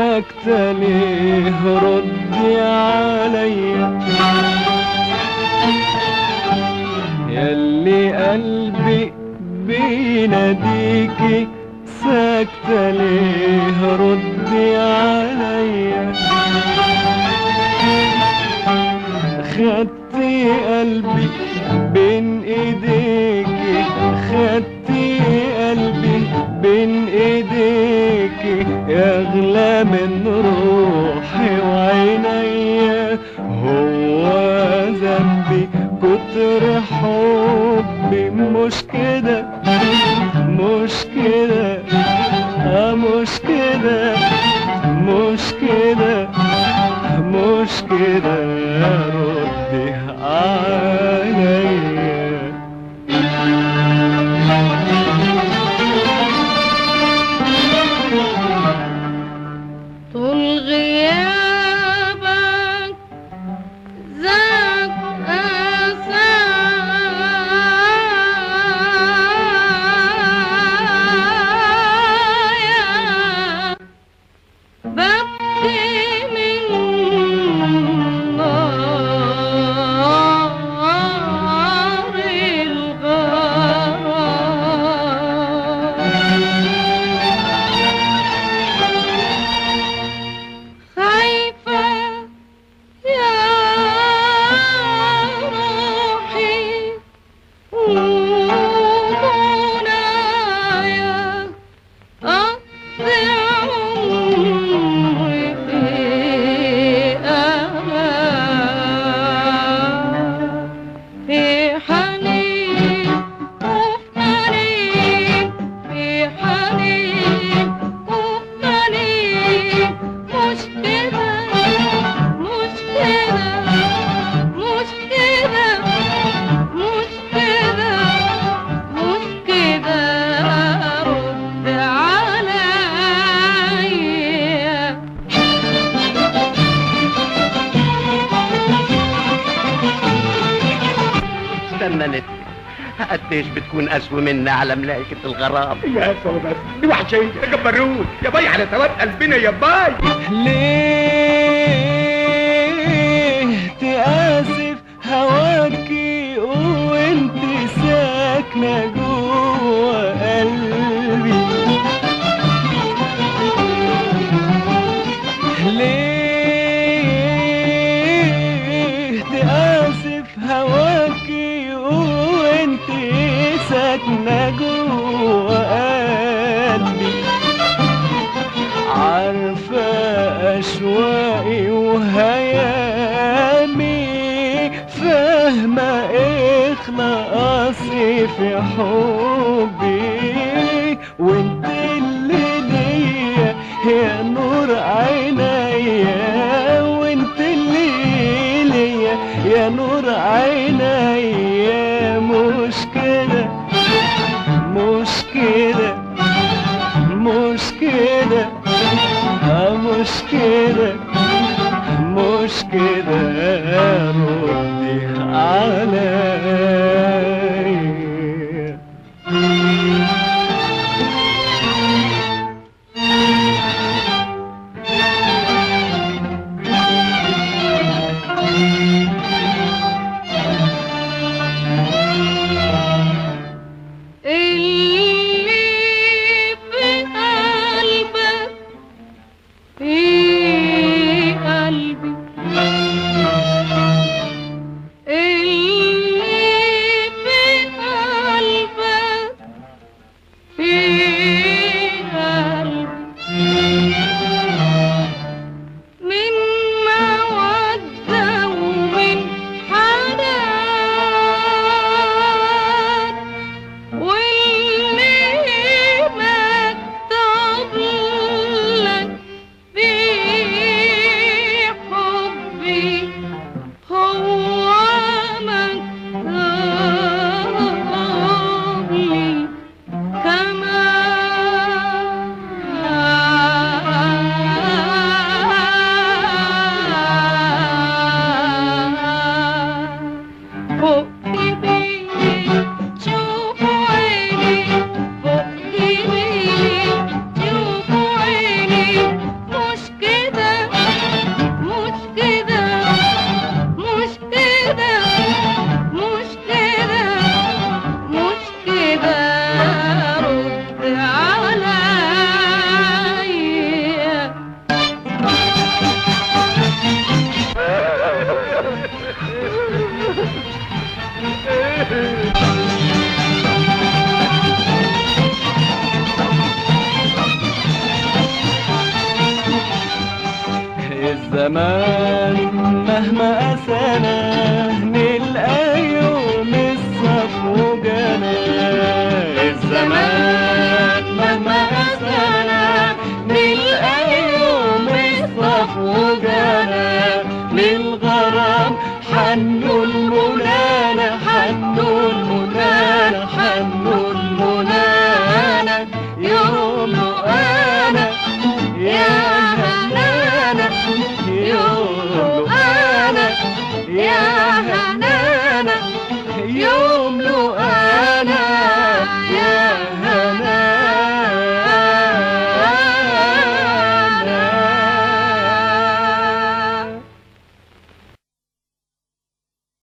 ساكتة ليه ردي عليا ياللي قلبي بيناديكي ساكتة ليه ردي عليا خدتي قلبي بين ايديكي خدتي قلبي بين ايديكي اغلى من روحي وعينيا هو ذنبي كتر حبي مش كده مش كده آه مش كده مش كده مش كده ردي عليا طول غيابك زاد أسايا ببكي من نار الغرام خايفة يا روحي ومنايا أقضي عمري في أمان في حنين وفي حنين في حنين وفي حنين مش كده مش كده مش كده مش كده مش كده رد عليا استنى نتي قديش بتكون اسوي منا على ملائكة الغرام يا سوا بس دي وحشية يا جبروت يا باي على ثواب قلبنا يا باي ليه تآسف هواكي وانت ساكنة جوه قلبي ليه تآسف هواكي وانت ساكنة جوه قلبي عارفة أشواقي وهيامي فاهمة إخلاصي في حبي وانت اللي ليا يا نور عينيا وانت اللي ليا يا نور عينيا مش كده مش كده مش كده آه مش كده مش كده ردي عليا اللي في قلبك في قلبي اللي مش كده مش كده رد عليا الزمان مهما أسانا